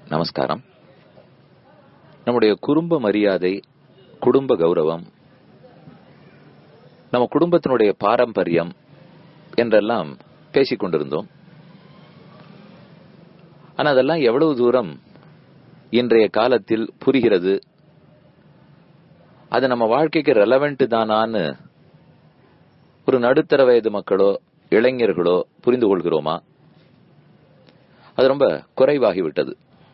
நமஸ்காரம் நம்முடைய குடும்ப மரியாதை குடும்ப கௌரவம் நம்ம குடும்பத்தினுடைய பாரம்பரியம் என்றெல்லாம் பேசிக் கொண்டிருந்தோம் ஆனா அதெல்லாம் எவ்வளவு தூரம் இன்றைய காலத்தில் புரிகிறது அது நம்ம வாழ்க்கைக்கு ரெலவெண்ட் தானான்னு ஒரு நடுத்தர வயது மக்களோ இளைஞர்களோ புரிந்து கொள்கிறோமா அது ரொம்ப குறைவாகிவிட்டது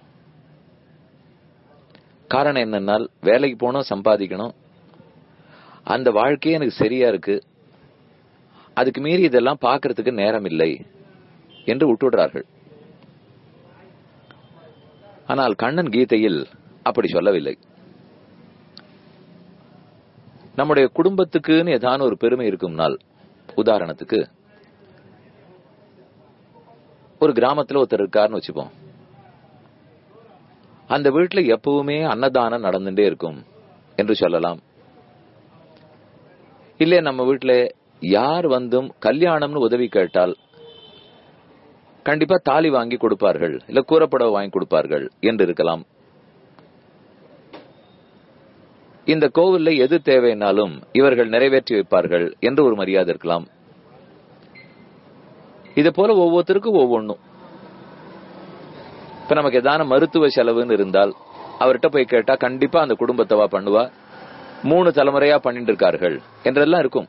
காரணம் என்னன்னால் வேலைக்கு போகணும் சம்பாதிக்கணும் அந்த வாழ்க்கையே எனக்கு சரியா இருக்கு அதுக்கு மீறி இதெல்லாம் பார்க்கறதுக்கு நேரம் இல்லை என்று விட்டுவிடுறார்கள் ஆனால் கண்ணன் கீதையில் அப்படி சொல்லவில்லை நம்முடைய குடும்பத்துக்குன்னு ஏதான ஒரு பெருமை இருக்கும் நாள் உதாரணத்துக்கு ஒரு கிராமத்துல ஒருத்தர் இருக்காருன்னு வச்சுப்போம் அந்த வீட்டுல எப்பவுமே அன்னதானம் நடந்துட்டே இருக்கும் என்று சொல்லலாம் இல்ல நம்ம வீட்டுல யார் வந்தும் கல்யாணம்னு உதவி கேட்டால் கண்டிப்பா தாலி வாங்கி கொடுப்பார்கள் இல்ல கூறப்படவை வாங்கி கொடுப்பார்கள் என்று இருக்கலாம் இந்த கோவில்ல எது தேவைனாலும் இவர்கள் நிறைவேற்றி வைப்பார்கள் என்று ஒரு மரியாதை இருக்கலாம் இது போல ஒவ்வொருத்தருக்கும் ஒவ்வொன்றும் இப்ப நமக்கு ஏதான மருத்துவ செலவுன்னு இருந்தால் அவர்கிட்ட போய் கேட்டா கண்டிப்பா அந்த குடும்பத்தவா பண்ணுவா மூணு தலைமுறையா பண்ணிட்டு இருக்கார்கள் என்றெல்லாம் இருக்கும்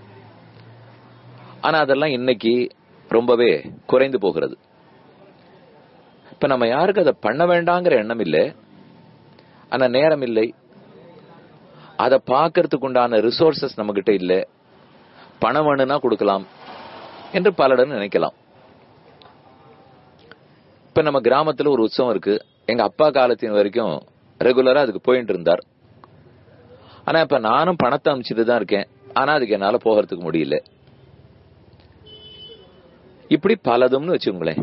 ஆனா அதெல்லாம் இன்னைக்கு ரொம்பவே குறைந்து போகிறது இப்ப நம்ம யாருக்கு அதை பண்ண வேண்டாங்கிற எண்ணம் இல்லை ஆனா நேரம் இல்லை அதை பார்க்கறதுக்கு உண்டான ரிசோர்சஸ் நம்ம கிட்ட இல்ல பணம் வேணும்னா கொடுக்கலாம் என்று பலரும் நினைக்கலாம் இப்ப நம்ம கிராமத்துல ஒரு உற்சவம் இருக்கு எங்க அப்பா காலத்தின் வரைக்கும் ரெகுலரா அதுக்கு போயிட்டு இருந்தார் ஆனா இப்ப நானும் பணத்தை அமைச்சிட்டு தான் இருக்கேன் ஆனா அதுக்கு என்னால போகிறதுக்கு முடியல இப்படி பலதும்னு வச்சுக்கோங்களேன்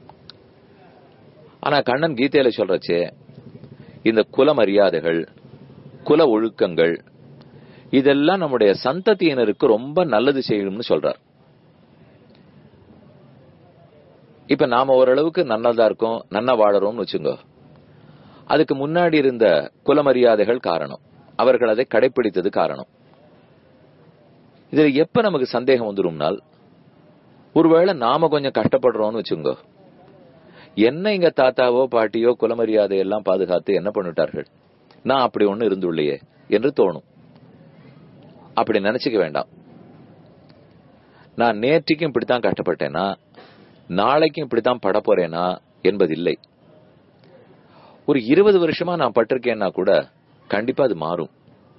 ஆனா கண்ணன் கீதையில சொல்றச்சே இந்த குல மரியாதைகள் குல ஒழுக்கங்கள் இதெல்லாம் நம்முடைய சந்ததியினருக்கு ரொம்ப நல்லது செய்யணும்னு சொல்றார் இப்ப நாம ஓரளவுக்கு நன்னதா இருக்கோம் நன்னா வாழறோம்னு வச்சுங்க அதுக்கு முன்னாடி இருந்த குலமரியாதைகள் காரணம் அவர்கள் அதை கடைபிடித்தது காரணம் இதுல எப்ப நமக்கு சந்தேகம் வந்துரும்னால் ஒருவேளை நாம கொஞ்சம் கஷ்டப்படுறோம்னு வச்சுங்க என்ன எங்க தாத்தாவோ பாட்டியோ குலமரியாதை எல்லாம் பாதுகாத்து என்ன பண்ணிட்டார்கள் நான் அப்படி ஒண்ணு இருந்துள்ளையே என்று தோணும் அப்படி நினைச்சுக்க வேண்டாம் நான் நேற்றுக்கும் இப்படித்தான் கஷ்டப்பட்டேனா நாளைக்கும் இப்படித்தான் பட போறேனா என்பதில்லை ஒரு இருபது வருஷமா நான் பட்டிருக்கேன்னா கூட கண்டிப்பா அது மாறும்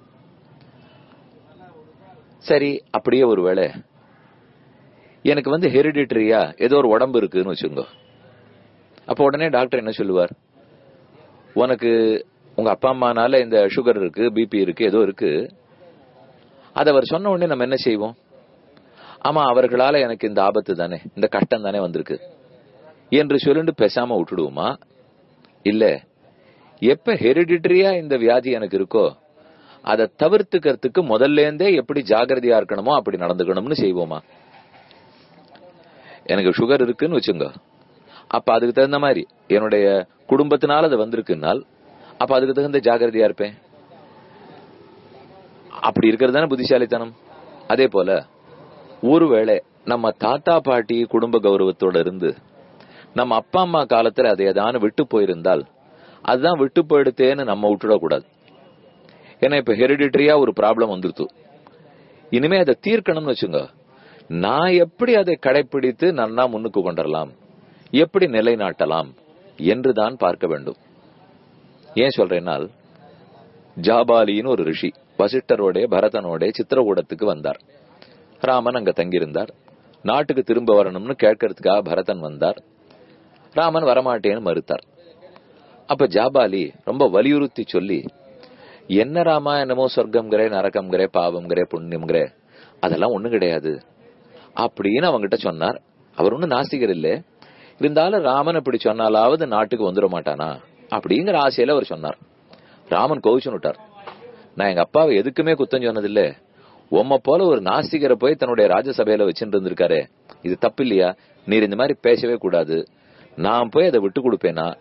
சரி அப்படியே ஒருவேளை எனக்கு வந்து ஹெரிடிட்டரியா ஏதோ ஒரு உடம்பு இருக்குன்னு வச்சுங்க அப்ப உடனே டாக்டர் என்ன சொல்லுவார் உனக்கு உங்க அப்பா அம்மானால இந்த சுகர் இருக்கு பிபி இருக்கு ஏதோ இருக்கு அதை அவர் சொன்ன உடனே நம்ம என்ன செய்வோம் ஆமா அவர்களால எனக்கு இந்த ஆபத்து தானே இந்த கஷ்டம் தானே வந்திருக்கு என்று சொல்லிட்டு பேசாம விட்டுடுவோமா இல்ல எப்ப ஹெரிடிட்டரியா இந்த வியாதி எனக்கு இருக்கோ அதை தவிர்த்துக்கிறதுக்கு முதல்ல இருந்தே எப்படி ஜாகிரதையா இருக்கணுமோ அப்படி நடந்துக்கணும்னு செய்வோமா எனக்கு சுகர் இருக்குன்னு வச்சுங்க அப்ப அதுக்கு தகுந்த மாதிரி என்னுடைய குடும்பத்தினால அது வந்திருக்குனால் அப்ப அதுக்கு தகுந்த ஜாகிரதையா இருப்பேன் அப்படி இருக்கிறது தானே புத்திசாலித்தனம் அதே போல ஒருவேளை நம்ம தாத்தா பாட்டி குடும்ப கௌரவத்தோட இருந்து நம்ம அப்பா அம்மா காலத்துல அதை ஏதான விட்டு போயிருந்தால் அதுதான் விட்டு போயிடுத்தேன்னு நம்ம விட்டுடக்கூடாது ஏன்னா இப்ப ஹெரிடிட்டரியா ஒரு ப்ராப்ளம் வந்துருத்து இனிமே அதை தீர்க்கணும்னு வச்சுங்க நான் எப்படி அதை கடைபிடித்து நன்னா முன்னுக்கு கொண்டரலாம் எப்படி நிலைநாட்டலாம் என்றுதான் பார்க்க வேண்டும் ஏன் சொல்றேன்னால் ஜாபாலின்னு ஒரு ரிஷி வசிஷ்டரோட பரதனோட சித்திரகூடத்துக்கு வந்தார் ராமன் அங்க தங்கியிருந்தார் நாட்டுக்கு திரும்ப வரணும்னு கேட்கறதுக்காக பரதன் வந்தார் ராமன் வரமாட்டேன்னு மறுத்தார் அப்ப ஜாபாலி ரொம்ப வலியுறுத்தி சொல்லி என்ன ராமா என்னமோ சொர்க்கம்ங்கிற நரகம்ங்கிற பாவம்ங்கிற புண்ணியம்ங்கிற அதெல்லாம் ஒண்ணும் கிடையாது அப்படின்னு அவங்கிட்ட சொன்னார் அவர் ஒன்னும் நாஸ்திகர் இல்ல இருந்தாலும் ராமன் அப்படி சொன்னாலாவது நாட்டுக்கு வந்துட மாட்டானா அப்படிங்கிற ஆசையில அவர் சொன்னார் ராமன் கோவிச்சு விட்டார் நான் எங்க அப்பாவை எதுக்குமே குத்தம் சொன்னதில்ல உம்ம போல ஒரு நாஸ்திகரை போய் தன்னுடைய ராஜசபையில வச்சுட்டு இருந்திருக்காரு இது தப்பு இல்லையா நீர் இந்த மாதிரி பேசவே கூடாது நான் போய் அதை விட்டு கொடுப்பேனா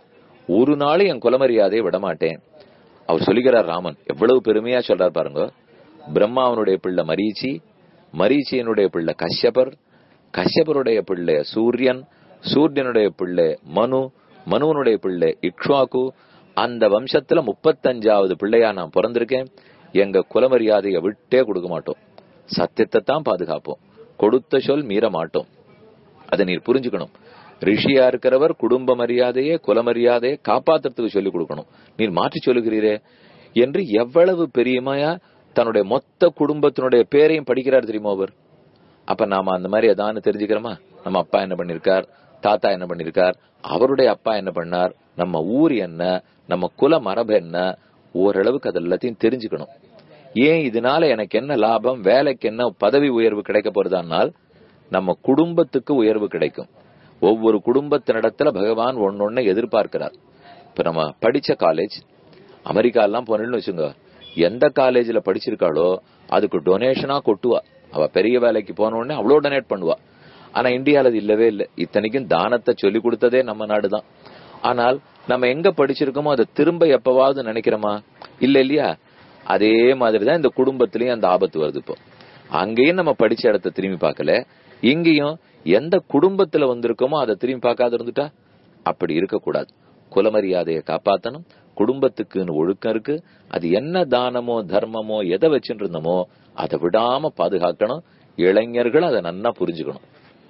ஒரு நாள் என் குலமரியாதையை விடமாட்டேன் அவர் சொல்லுகிறார் ராமன் எவ்வளவு பெருமையா சொல்றார் பாருங்க பிரம்மாவனுடைய பிள்ளை மரீச்சி மரீச்சியனுடைய பிள்ளை கஷ்யபர் கஷ்யபருடைய பிள்ளை சூரியன் சூரியனுடைய பிள்ளை மனு மனுவனுடைய பிள்ளை இக்ஷ்வாக்கு அந்த வம்சத்துல முப்பத்தஞ்சாவது பிள்ளையா நான் பிறந்திருக்கேன் எங்க குலமரியாதையை விட்டே கொடுக்க மாட்டோம் சத்தியத்தை தான் பாதுகாப்போம் கொடுத்த சொல் மீற மாட்டோம் அதை நீர் புரிஞ்சுக்கணும் ரிஷியா இருக்கிறவர் குடும்ப மரியாதையே குலமரியாதையை காப்பாத்துறதுக்கு சொல்லிக் கொடுக்கணும் நீர் மாற்றி சொல்லுகிறீரே என்று எவ்வளவு பெரியமையா தன்னுடைய மொத்த குடும்பத்தினுடைய பேரையும் படிக்கிறார் தெரியுமா அவர் அப்ப நாம அந்த மாதிரி எதான்னு தெரிஞ்சுக்கிறோமா நம்ம அப்பா என்ன பண்ணிருக்கார் தாத்தா என்ன பண்ணிருக்கார் அவருடைய அப்பா என்ன பண்ணார் நம்ம ஊர் என்ன நம்ம குல மரபு என்ன ஓரளவுக்கு அது எல்லாத்தையும் தெரிஞ்சுக்கணும் ஏன் இதனால எனக்கு என்ன லாபம் வேலைக்கு என்ன பதவி உயர்வு கிடைக்க போறதானால் நம்ம குடும்பத்துக்கு உயர்வு கிடைக்கும் ஒவ்வொரு குடும்பத்தினிடத்துல பகவான் ஒன்னொன்னு எதிர்பார்க்கிறார் இப்ப நம்ம படிச்ச காலேஜ் அமெரிக்கா எல்லாம் போனேன்னு வச்சுங்க எந்த காலேஜ்ல படிச்சிருக்காளோ அதுக்கு டொனேஷனா கொட்டுவா அவ பெரிய வேலைக்கு போன உடனே அவ்வளோ டொனேட் பண்ணுவா ஆனா இந்தியால அது இல்லவே இல்லை இத்தனைக்கும் தானத்தை சொல்லி கொடுத்ததே நம்ம நாடுதான் ஆனால் நம்ம எங்க படிச்சிருக்கோமோ அதை திரும்ப எப்பவாவது நினைக்கிறோமா இல்ல இல்லையா அதே மாதிரிதான் இந்த குடும்பத்திலயும் அந்த ஆபத்து வருது இப்போ அங்கேயும் நம்ம படிச்ச இடத்த திரும்பி பார்க்கல இங்கேயும் எந்த குடும்பத்துல வந்திருக்கோமோ அதை திரும்பி பார்க்காத இருந்துட்டா அப்படி இருக்கக்கூடாது குலமரியாதையை காப்பாத்தணும் குடும்பத்துக்குன்னு ஒழுக்கம் இருக்கு அது என்ன தானமோ தர்மமோ எதை வச்சுட்டு இருந்தோமோ அதை விடாம பாதுகாக்கணும் இளைஞர்கள் அதை நன்னா புரிஞ்சுக்கணும்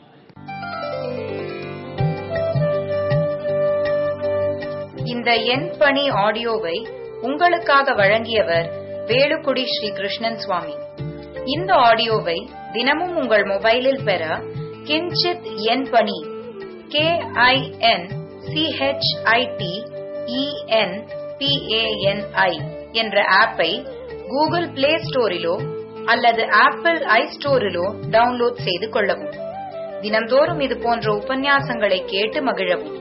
இந்த எண் பணி ஆடியோவை உங்களுக்காக வழங்கியவர் வேலுக்குடி ஸ்ரீ கிருஷ்ணன் சுவாமி இந்த ஆடியோவை தினமும் உங்கள் மொபைலில் பெற கிஞ்சித் எண் பணி கே ஐ என் சிஹெச்ஐடி இஎன் பிஏஎன்ஐ என்ற ஆப்பை கூகுள் பிளே ஸ்டோரிலோ அல்லது ஆப்பிள் ஐ ஸ்டோரிலோ டவுன்லோட் செய்து கொள்ளவும் தினம்தோறும் இது போன்ற உபன்யாசங்களை கேட்டு மகிழவும்